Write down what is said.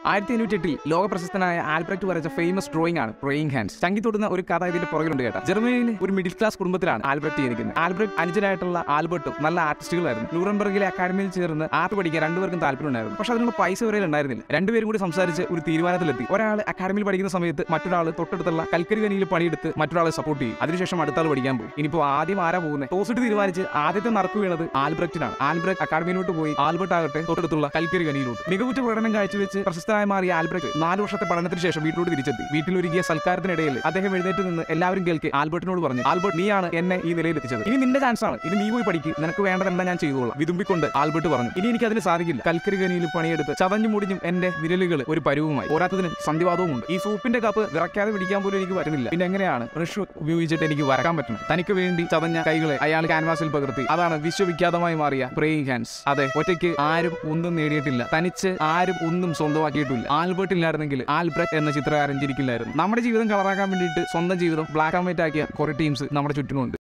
ആയിരത്തി അഞ്ഞൂറ്റി എട്ടിൽ ലോക പ്രശസ്തനായ ആൽബ്രക്ട് വരച്ച ഫേമസ് ഡ്രോയിങ് ആണ് പ്രേയിങ് ഹാൻഡ്സ് ചങ്കി തൊടുന്ന ഒരു കഥ ഇതിന്റെ പുറകിലുണ്ട് കേട്ടോ ജർമ്മനിയിൽ ഒരു മിഡിൽ ക്ലാസ് കുടുംബത്തിലാണ് ആൽബ്രക്ട് ജനിക്കുന്നത് ആൽബ്രക്ട് അനുജനായിട്ടുള്ള ആൽബർട്ടും നല്ല ആർട്ടിസ്റ്റുകളായിരുന്നു ന്യൂറംബർഗിലെ അക്കാഡമിയിൽ ചേർന്ന് ആർട്ട് പഠിക്കാൻ രണ്ടുപേർക്കും താല്പര്യമുണ്ടായിരുന്നു പക്ഷെ അതിനുള്ള പൈസ വരെ ഉണ്ടായിരുന്നില്ല രണ്ടുപേരും കൂടി സംസാരിച്ച് ഒരു തീരുമാനത്തിലെത്തി ഒരാൾ അക്കാഡമിയിൽ പഠിക്കുന്ന സമയത്ത് മറ്റൊരാൾ തൊട്ടടുത്തുള്ള കൽക്കരി ഖനിയിൽ പണിയെടുത്ത് മറ്റൊരാളെ സപ്പോർട്ട് ചെയ്യും അതിനുശേഷം അടുത്ത ആൾ പഠിക്കാൻ പോകും ഇനിയിപ്പോൾ ആദ്യം ആരാ പോകുന്നത് ടോസിട്ട് തീരുമാനിച്ച് ആദ്യത്തെ നറുക്ക് വീണത് ആൽബ്രക്റ്റിനാണ് ആൽബ്രക്ട് അക്കാഡമിയിലോട്ട് പോയി ആൽബർട്ട് ആകട്ടെ തൊട്ടടുത്തുള്ള കൽക്കരി ഖനിയിലോട്ട് മികവുറ്റ പ്രകടനം കാഴ്ചവെച്ച് പ്രശസ്തനായി മാറിയ ആൽബ്രക്ട് നാല് വർഷത്തെ പഠനത്തിന് ശേഷം വീട്ടിലോട്ട് തിരിച്ചെത്തി വീട്ടിലൊരുക്കിയ സൽക്കാരത്തിനിടയിൽ അദ്ദേഹം എഴുന്നേറ്റ് നിന്ന് എല്ലാവരും കേൾക്കെ ആൽബർട്ടിനോട് പറഞ്ഞു ആൽബർട്ട് നീയാണ് എന്നെ ഈ നിലയിൽ എത്തിച്ചത് ഇനി നിന്റെ ചാൻസ് ആണ് ഇനി നീ പോയി പഠിക്ക് നിനക്ക് വേണ്ടതെല്ലാം ഞാൻ ചെയ്തോളാം വിതുമ്പിക്കൊണ്ട് ആൽബർട്ട് പറഞ്ഞു ഇനി എനിക്ക് അതിന് സാധിക്കില്ല കൽക്കരി ഖനിയിൽ പണിയെടുത്ത് ചതഞ്ഞു മുടിഞ്ഞും എന്റെ വിരലുകൾ ഒരു പരുവുമായി പോരാത്തതിന് സന്ധിവാദവും ഉണ്ട് ഈ സൂപ്പിന്റെ കപ്പ് വിറക്കാതെ പിടിക്കാൻ പോലും എനിക്ക് പറ്റുന്നില്ല പിന്നെ എങ്ങനെയാണ് ബ്രഷ് ഉപയോഗിച്ചിട്ട് എനിക്ക് വരക്കാൻ പറ്റും തനിക്ക് വേണ്ടി ചതഞ്ഞ കൈകളെ അയാൾ ക്യാൻവാസിൽ പകർത്തി അതാണ് വിശ്വവിഖ്യാതമായി മാറിയ പ്രേയിങ് ഹാൻഡ്സ് അതെ ഒറ്റയ്ക്ക് ആരും ഒന്നും നേടിയിട്ടില്ല തനിച്ച് ആരും ഒന്നും സ്വന്തമാക്കിയിട്ടില്ല ആൽബർട്ട് ഇല്ലായിരുന്നെങ്കിൽ ആൽബ്രറ്റ് എന്ന ചിത്രകാരൻ ജനിക്കില്ലായിരുന്നു നമ്മുടെ ജീവിതം കളറാക്കാൻ വേണ്ടിയിട്ട് സ്വന്തം ജീവിതം ബ്ലാക്ക് ആൻഡ് വൈറ്റ് ആക്കിയ കുറെ ടീംസ് നമ്മുടെ ചുറ്റിനുണ്ട്